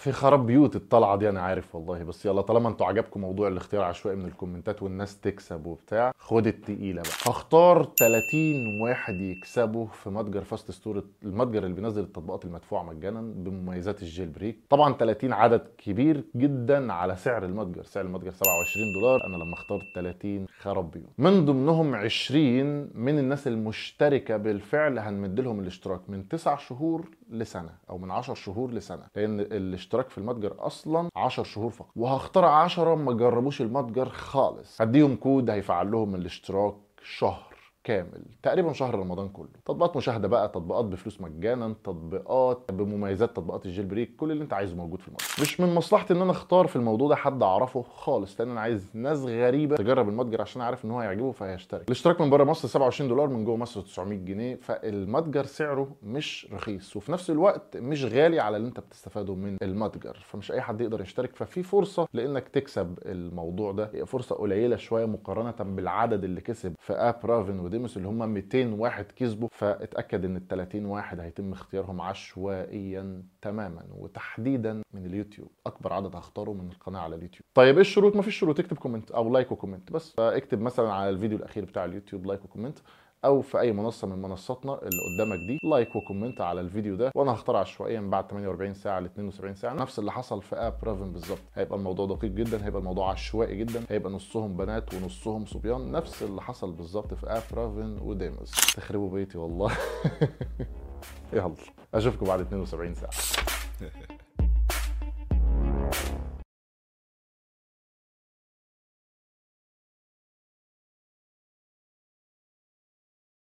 في خراب بيوت الطلعه دي انا عارف والله بس يلا طالما انتوا عجبكم موضوع الاختيار عشوائي من الكومنتات والناس تكسب وبتاع خد التقيله بقى هختار 30 واحد يكسبوا في متجر فاست ستور المتجر اللي بينزل التطبيقات المدفوعه مجانا بمميزات الجيل بريك طبعا 30 عدد كبير جدا على سعر المتجر سعر المتجر 27 دولار انا لما اخترت 30 خراب بيوت من ضمنهم 20 من الناس المشتركه بالفعل هنمد لهم الاشتراك من 9 شهور لسنه او من 10 شهور لسنه لان الاشتراك في المتجر اصلا 10 شهور فقط وهختار 10 ما جربوش المتجر خالص هديهم كود هيفعل لهم الاشتراك شهر كامل تقريبا شهر رمضان كله تطبيقات مشاهده بقى تطبيقات بفلوس مجانا تطبيقات بمميزات تطبيقات الجيل بريك كل اللي انت عايزه موجود في المتجر مش من مصلحتي ان انا اختار في الموضوع ده حد اعرفه خالص لان انا عايز ناس غريبه تجرب المتجر عشان عارف ان هو هيعجبه فهيشترك الاشتراك من بره مصر 27 دولار من جوه مصر 900 جنيه فالمتجر سعره مش رخيص وفي نفس الوقت مش غالي على اللي انت بتستفاده من المتجر فمش اي حد يقدر يشترك ففي فرصه لانك تكسب الموضوع ده هي فرصه قليله شويه مقارنه بالعدد اللي كسب في اب رافن وديموس اللي هم 200 واحد كسبوا فاتاكد ان ال 30 واحد هيتم اختيارهم عشوائيا تماما وتحديدا من اليوتيوب اكبر عدد هختاره من القناه على اليوتيوب طيب ايه الشروط مفيش شروط اكتب كومنت او لايك وكومنت بس اكتب مثلا على الفيديو الاخير بتاع اليوتيوب لايك وكومنت او في اي منصه من منصاتنا اللي قدامك دي لايك وكومنت على الفيديو ده وانا هختار عشوائيا بعد 48 ساعه ل 72 ساعه نفس اللي حصل في اب رافن بالظبط هيبقى الموضوع دقيق جدا هيبقى الموضوع عشوائي جدا هيبقى نصهم بنات ونصهم صبيان نفس اللي حصل بالظبط في اب رافن وديموس تخربوا بيتي والله يلا اشوفكم بعد 72 ساعه